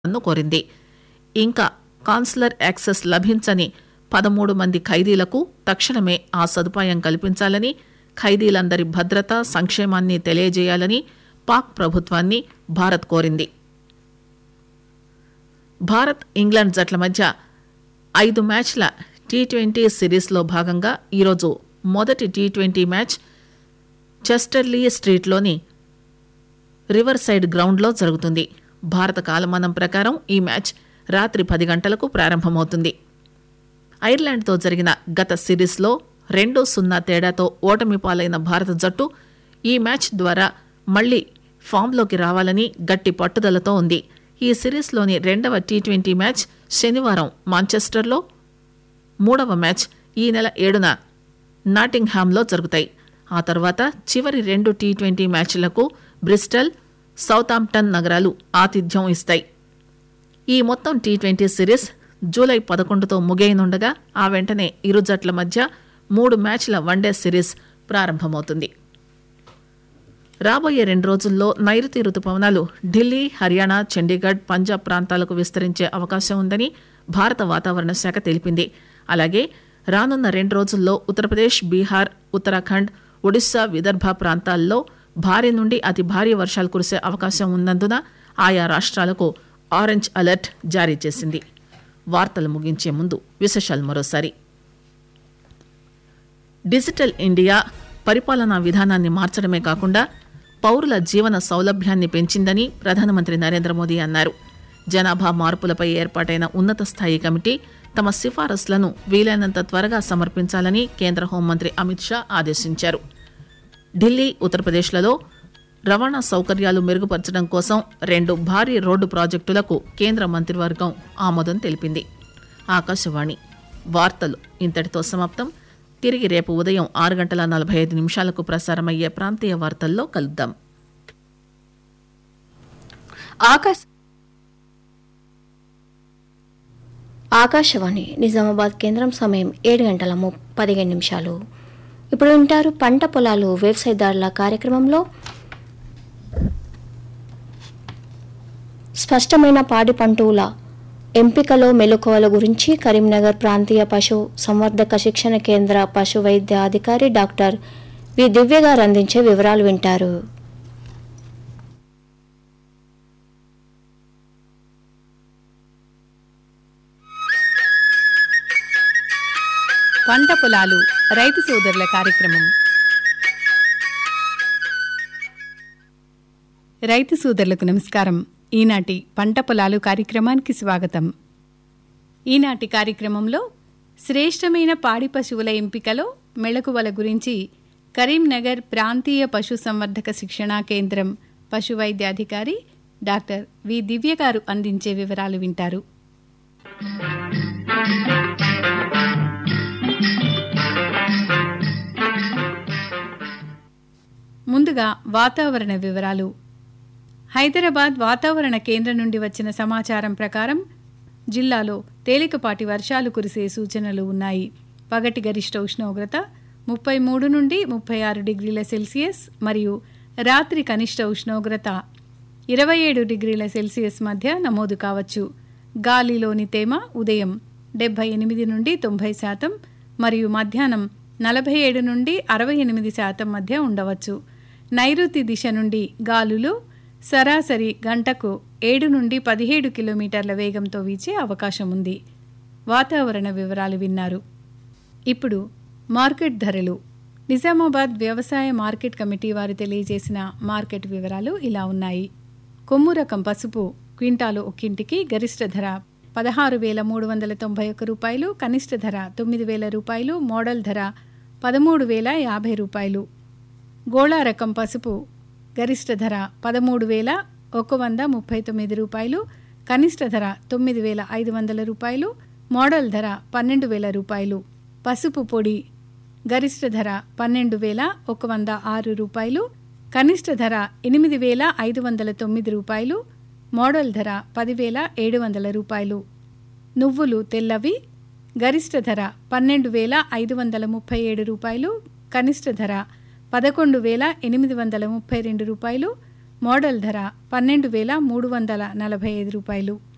ను కోరింది ఇంకా కాన్సులర్ యాక్సెస్ లభించని పదమూడు మంది ఖైదీలకు తక్షణమే ఆ సదుపాయం కల్పించాలని ఖైదీలందరి భద్రత సంక్షేమాన్ని తెలియజేయాలని పాక్ ప్రభుత్వాన్ని భారత్ కోరింది భారత్ ఇంగ్లాండ్ జట్ల మధ్య ఐదు మ్యాచ్ల టీ ట్వంటీ సిరీస్లో భాగంగా ఈరోజు మొదటి టీ ట్వంటీ మ్యాచ్ చెస్టర్లీ స్ట్రీట్లోని రివర్ సైడ్ గ్రౌండ్లో జరుగుతుంది భారత కాలమానం ప్రకారం ఈ మ్యాచ్ రాత్రి పది గంటలకు ప్రారంభమవుతుంది ఐర్లాండ్తో జరిగిన గత సిరీస్లో రెండు సున్నా తేడాతో ఓటమి పాలైన భారత జట్టు ఈ మ్యాచ్ ద్వారా మళ్లీ ఫామ్లోకి రావాలని గట్టి పట్టుదలతో ఉంది ఈ సిరీస్లోని రెండవ టీ ట్వంటీ మ్యాచ్ శనివారం మాంచెస్టర్లో మూడవ మ్యాచ్ ఈ నెల ఏడున నాటింగ్హామ్లో జరుగుతాయి ఆ తర్వాత చివరి రెండు టీ ట్వంటీ మ్యాచ్లకు బ్రిస్టల్ సౌతాంప్టన్ నగరాలు ఆతిథ్యం ఇస్తాయి ఈ మొత్తం టీ ట్వంటీ సిరీస్ జూలై పదకొండుతో ముగియనుండగా ఆ వెంటనే ఇరు జట్ల మధ్య మూడు మ్యాచ్ల వన్డే సిరీస్ ప్రారంభమవుతుంది రాబోయే రెండు రోజుల్లో నైరుతి రుతుపవనాలు ఢిల్లీ హర్యానా చండీగఢ్ పంజాబ్ ప్రాంతాలకు విస్తరించే అవకాశం ఉందని భారత వాతావరణ శాఖ తెలిపింది అలాగే రానున్న రెండు రోజుల్లో ఉత్తరప్రదేశ్ బీహార్ ఉత్తరాఖండ్ ఒడిశా విదర్భ ప్రాంతాల్లో భారీ నుండి అతి భారీ వర్షాలు కురిసే అవకాశం ఉన్నందున ఆయా రాష్ట్రాలకు ఆరెంజ్ అలర్ట్ జారీ చేసింది వార్తలు ముగించే ముందు విశేషాలు మరోసారి డిజిటల్ ఇండియా పరిపాలనా విధానాన్ని మార్చడమే కాకుండా పౌరుల జీవన సౌలభ్యాన్ని పెంచిందని ప్రధానమంత్రి నరేంద్ర మోదీ అన్నారు జనాభా మార్పులపై ఏర్పాటైన ఉన్నత స్థాయి కమిటీ తమ సిఫారసులను వీలైనంత త్వరగా సమర్పించాలని కేంద్ర హోంమంత్రి అమిత్ షా ఆదేశించారు ఢిల్లీ ఉత్తరప్రదేశ్లలో రవాణా సౌకర్యాలు మెరుగుపరచడం కోసం రెండు భారీ రోడ్డు ప్రాజెక్టులకు కేంద్ర మంత్రివర్గం ఆమోదం తెలిపింది ఆకాశవాణి వార్తలు ఇంతటితో సమాప్తం తిరిగి రేపు ఉదయం ఆరు గంటల నలభై ఐదు నిమిషాలకు ప్రసారమయ్యే ప్రాంతీయ వార్తల్లో కలుద్దాం ఆకాశ ఆకాశవాణి నిజామాబాద్ కేంద్రం సమయం ఏడు గంటల ము పదిహేను నిమిషాలు ఇప్పుడు వింటారు పంట పొలాలు వ్యవసాయదారుల కార్యక్రమంలో స్పష్టమైన పాడి పంటల ఎంపికలో మెలకువల గురించి కరీంనగర్ ప్రాంతీయ పశు సంవర్ధక శిక్షణ కేంద్ర పశు వైద్య అధికారి డాక్టర్ వి దివ్య గారు అందించే వివరాలు వింటారు పంట పొలాలు రైతు సోదరుల కార్యక్రమం రైతు సోదరులకు నమస్కారం ఈనాటి పంట పొలాలు కార్యక్రమానికి స్వాగతం ఈనాటి కార్యక్రమంలో శ్రేష్టమైన పాడి పశువుల ఎంపికలో మెళకువల గురించి కరీంనగర్ ప్రాంతీయ పశు సంవర్ధక శిక్షణా కేంద్రం పశు వైద్య అధికారి డాక్టర్ వి దివ్య గారు అందించే వివరాలు వింటారు ముందుగా వాతావరణ వివరాలు హైదరాబాద్ వాతావరణ కేంద్రం నుండి వచ్చిన సమాచారం ప్రకారం జిల్లాలో తేలికపాటి వర్షాలు కురిసే సూచనలు ఉన్నాయి పగటి గరిష్ట ఉష్ణోగ్రత ముప్పై మూడు నుండి ముప్పై ఆరు డిగ్రీల సెల్సియస్ మరియు రాత్రి కనిష్ట ఉష్ణోగ్రత ఇరవై ఏడు డిగ్రీల సెల్సియస్ మధ్య నమోదు కావచ్చు గాలిలోని తేమ ఉదయం డెబ్బై ఎనిమిది నుండి తొంభై శాతం మరియు మధ్యాహ్నం నలభై ఏడు నుండి అరవై ఎనిమిది శాతం మధ్య ఉండవచ్చు నైరుతి దిశ నుండి గాలులు సరాసరి గంటకు ఏడు నుండి పదిహేడు కిలోమీటర్ల వేగంతో వీచే అవకాశం ఉంది వాతావరణ వివరాలు విన్నారు ఇప్పుడు మార్కెట్ ధరలు నిజామాబాద్ వ్యవసాయ మార్కెట్ కమిటీ వారు తెలియజేసిన మార్కెట్ వివరాలు ఇలా ఉన్నాయి కొమ్ము రకం పసుపు క్వింటాలు ఒక్కింటికి గరిష్ట ధర పదహారు వేల మూడు వందల తొంభై ఒక్క రూపాయలు కనిష్ట ధర తొమ్మిది వేల రూపాయలు మోడల్ ధర పదమూడు వేల యాభై రూపాయలు గోళా రకం పసుపు గరిష్ట ధర పదమూడు వేల ఒక వంద ముప్పై తొమ్మిది రూపాయలు కనిష్ట ధర తొమ్మిది వేల ఐదు వందల రూపాయలు మోడల్ ధర పన్నెండు వేల రూపాయలు పసుపు పొడి గరిష్ట ధర పన్నెండు వేల ఒక వంద ఆరు రూపాయలు కనిష్ట ధర ఎనిమిది వేల ఐదు వందల తొమ్మిది రూపాయలు మోడల్ ధర పదివేల ఏడు వందల రూపాయలు నువ్వులు తెల్లవి గరిష్ట ధర పన్నెండు వేల ఐదు వందల ముప్పై ఏడు రూపాయలు కనిష్ట ధర పదకొండు వేల ఎనిమిది వందల ముప్పై రెండు రూపాయలు మోడల్ ధర పన్నెండు వేల మూడు వందల నలభై ఐదు రూపాయలు